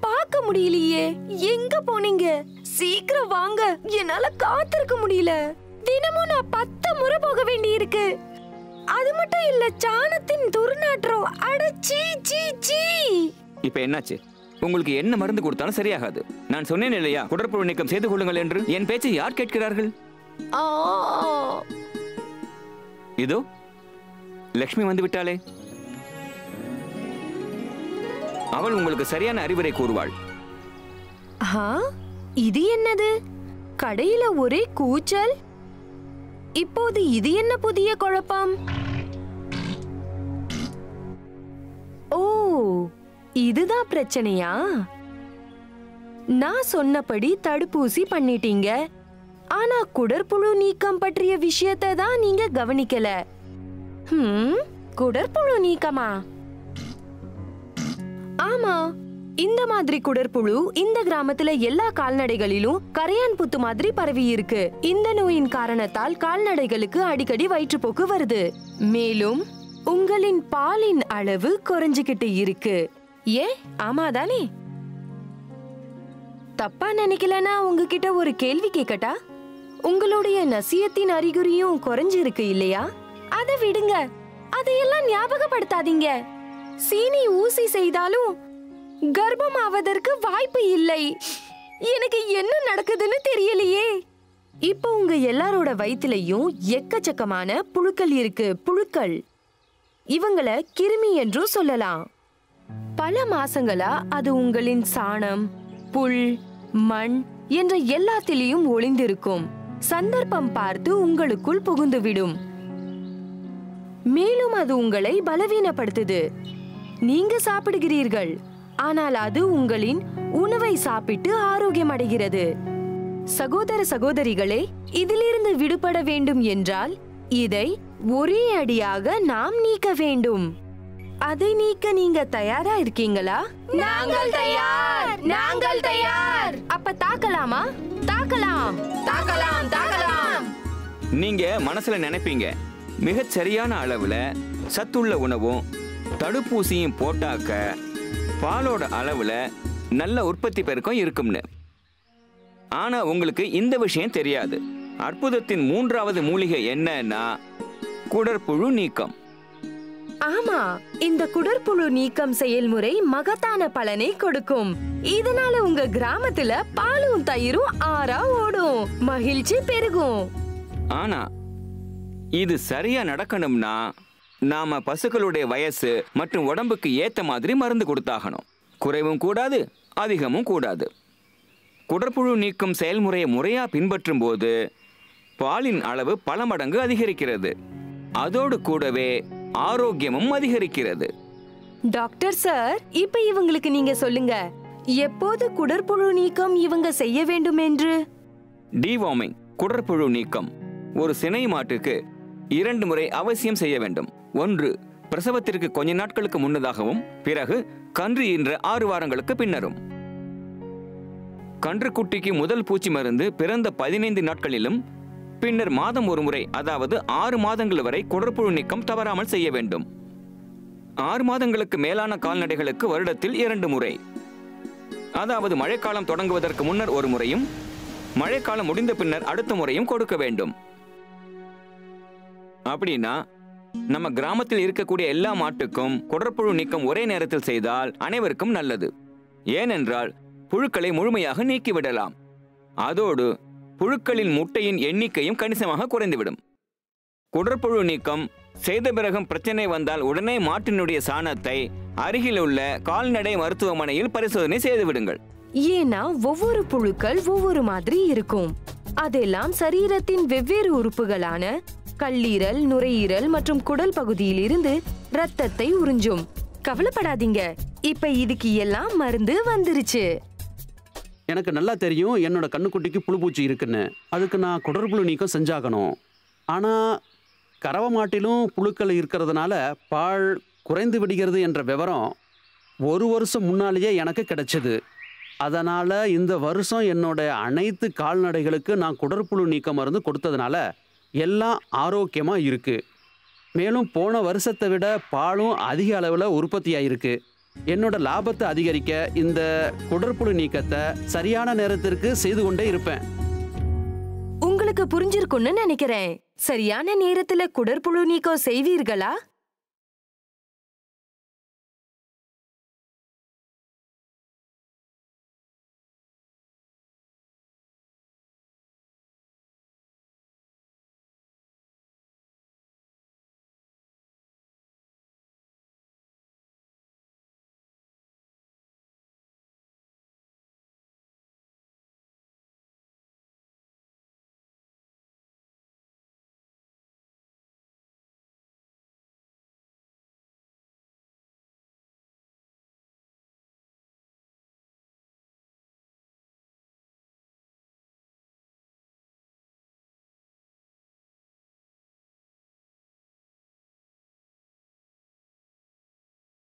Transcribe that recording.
பார்க்க முடியலையே எங்க போனீங்க சீக்கிரம் வாங்க என்னால காத்திருக்க முடியல தினமும் நான் பத்து முறை போக வேண்டி இருக்கு அது மட்டும் இல்ல சாணத்தின் துர்நாற்றம் அட சீ சீ சீ இப்ப என்னாச்சு உங்களுக்கு என்ன மருந்து கொடுத்தாலும் சரியாகாது நான் சொன்னேன் இல்லையா குடற்புழு நீக்கம் செய்து கொள்ளுங்கள் என்று என் பேச்சை யார் கேட்கிறார்கள் ஆ இதோ லக்ஷ்மி வந்து விட்டாளே அவள் உங்களுக்கு சரியான அறிவுரை கூறுவாள் ஆ, இது என்னது கடையில ஒரே கூச்சல் இப்போது இது என்ன புதிய குழப்பம் ஓ இதுதான் பிரச்சனையா நான் சொன்னபடி தடுப்பூசி பண்ணிட்டீங்க ஆனா குடற்புழு நீக்கம் பற்றிய விஷயத்தை தான் நீங்க கவனிக்கல ஹம், குடற்புழு நீக்கமா ஆமா இந்த மாதிரி குடற்புழு இந்த கிராமத்துல எல்லா கால்நடைகளிலும் கரையான் புத்து மாதிரி பரவி இருக்கு இந்த நோயின் காரணத்தால் கால்நடைகளுக்கு அடிக்கடி வயிற்றுப்போக்கு வருது மேலும் உங்களின் பாலின் அளவு குறைஞ்சுகிட்டு இருக்கு ஏ ஆமாதானே தப்பா நினைக்கலனா உங்ககிட்ட ஒரு கேள்வி கேட்கட்டா உங்களுடைய நசியத்தின் அறிகுறியும் குறைஞ்சிருக்கு இல்லையா அதை விடுங்க அதையெல்லாம் ஞாபகப்படுத்தாதீங்க சீனி ஊசி செய்தாலும் கர்ப்பம் ஆவதற்கு வாய்ப்பு இல்லை எனக்கு என்ன நடக்குதுன்னு தெரியலையே இப்போ உங்க எல்லாரோட வயித்துலயும் எக்கச்சக்கமான புழுக்கள் இருக்கு புழுக்கள் இவங்கள கிருமி என்றும் சொல்லலாம் பல மாசங்களா அது உங்களின் சாணம் புல் மண் என்ற எல்லாத்திலையும் ஒளிந்திருக்கும் சந்தர்ப்பம் பார்த்து உங்களுக்குள் புகுந்துவிடும் மேலும் அது உங்களை பலவீனப்படுத்துது நீங்க சாப்பிடுகிறீர்கள் ஆனால் அது உங்களின் உணவை சாப்பிட்டு ஆரோக்கியம் அடைகிறது சகோதர சகோதரிகளே இதிலிருந்து விடுபட வேண்டும் என்றால் இதை ஒரே அடியாக நாம் நீக்க வேண்டும் அதை நீக்க நீங்க தயாரா இருக்கீங்களா நாங்கள் தயார் நாங்கள் தயார் அப்ப தாக்கலாமா தாக்கலாம் தாக்கலாம் தாக்கலாம் நீங்க மனசுல நினைப்பீங்க மிகச் சரியான அளவுல சத்துள்ள உணவும் தடுப்பூசியும் போட்டாக்க பாலோட அளவுல நல்ல உற்பத்தி பெருக்கம் இருக்கும்னு ஆனா உங்களுக்கு இந்த விஷயம் தெரியாது அற்புதத்தின் மூன்றாவது மூலிகை என்னன்னா குடற்புழு நீக்கம் ஆமா இந்த குடற்புழு நீக்கம் செயல்முறை மகத்தான பலனை கொடுக்கும் இதனால உங்க கிராமத்துல பாலும் தயிரும் ஆறா ஓடும் மகிழ்ச்சி பெருகும் ஆனா இது சரியா நடக்கணும்னா நாம பசுக்களுடைய வயசு மற்றும் உடம்புக்கு ஏத்த மாதிரி மருந்து கொடுத்தாகணும் குறைவும் கூடாது அதிகமும் கூடாது குடற்புழு நீக்கும் செயல்முறையை முறையா பின்பற்றும் போது பாலின் அளவு பல மடங்கு அதிகரிக்கிறது அதோடு கூடவே ஆரோக்கியமும் அதிகரிக்கிறது டாக்டர் சார் இப்ப இவங்களுக்கு நீங்க சொல்லுங்க எப்போது குடற்புழு நீக்கம் இவங்க செய்ய வேண்டும் என்று டிவார்மிங் குடற்புழு நீக்கம் ஒரு சினை மாட்டுக்கு இரண்டு முறை அவசியம் செய்ய வேண்டும் ஒன்று பிரசவத்திற்கு கொஞ்ச நாட்களுக்கு முன்னதாகவும் பிறகு கன்று ஈன்ற ஆறு வாரங்களுக்கு பின்னரும் கன்றுக்குட்டிக்கு முதல் பூச்சி மருந்து பிறந்த பதினைந்து நாட்களிலும் பின்னர் மாதம் ஒரு முறை அதாவது ஆறு மாதங்கள் வரை குடற்புழு நீக்கம் தவறாமல் செய்ய வேண்டும் ஆறு மாதங்களுக்கு மேலான கால்நடைகளுக்கு வருடத்தில் இரண்டு முறை அதாவது மழைக்காலம் தொடங்குவதற்கு முன்னர் ஒரு முறையும் மழைக்காலம் முடிந்த பின்னர் அடுத்த முறையும் கொடுக்க வேண்டும் அப்படின்னா நம்ம கிராமத்தில் இருக்கக்கூடிய எல்லா மாட்டுக்கும் குடற்புழு நீக்கம் ஒரே நேரத்தில் செய்தால் அனைவருக்கும் நல்லது ஏனென்றால் புழுக்களை முழுமையாக நீக்கிவிடலாம் அதோடு புழுக்களின் முட்டையின் எண்ணிக்கையும் கணிசமாக குறைந்துவிடும் குடற்புழு நீக்கம் செய்த பிறகும் பிரச்சனை வந்தால் உடனே மாட்டினுடைய சாணத்தை அருகிலுள்ள கால்நடை மருத்துவமனையில் பரிசோதனை செய்து விடுங்கள் ஏன்னா ஒவ்வொரு புழுக்கள் ஒவ்வொரு மாதிரி இருக்கும் அதெல்லாம் சரீரத்தின் வெவ்வேறு உறுப்புகளான கல்லீரல் நுரையீரல் மற்றும் குடல் பகுதியில் இருந்து ரத்தத்தை உறிஞ்சும் கவலைப்படாதீங்க இப்ப இதுக்கு எல்லாம் மருந்து வந்துருச்சு எனக்கு நல்லா தெரியும் என்னோட கண்ணுக்குட்டிக்கு புழுப்பூச்சி இருக்குன்னு அதுக்கு நான் குடற்புழு நீக்கம் செஞ்சாகணும் ஆனால் கறவை மாட்டிலும் புழுக்கள் இருக்கிறதுனால பால் குறைந்து விடுகிறது என்ற விவரம் ஒரு வருஷம் முன்னாலேயே எனக்கு கிடைச்சது அதனால் இந்த வருஷம் என்னோட அனைத்து கால்நடைகளுக்கு நான் குடற்புழு நீக்க மருந்து கொடுத்ததுனால எல்லாம் ஆரோக்கியமாக இருக்குது மேலும் போன வருஷத்தை விட பாலும் அதிக அளவில் உற்பத்தி ஆயிருக்கு என்னோட லாபத்தை அதிகரிக்க இந்த குடற்புழு நீக்கத்தை சரியான நேரத்திற்கு செய்து கொண்டே இருப்பேன் உங்களுக்கு புரிஞ்சிருக்கும்னு நினைக்கிறேன் சரியான நேரத்துல குடற்புழு நீக்கம் செய்வீர்களா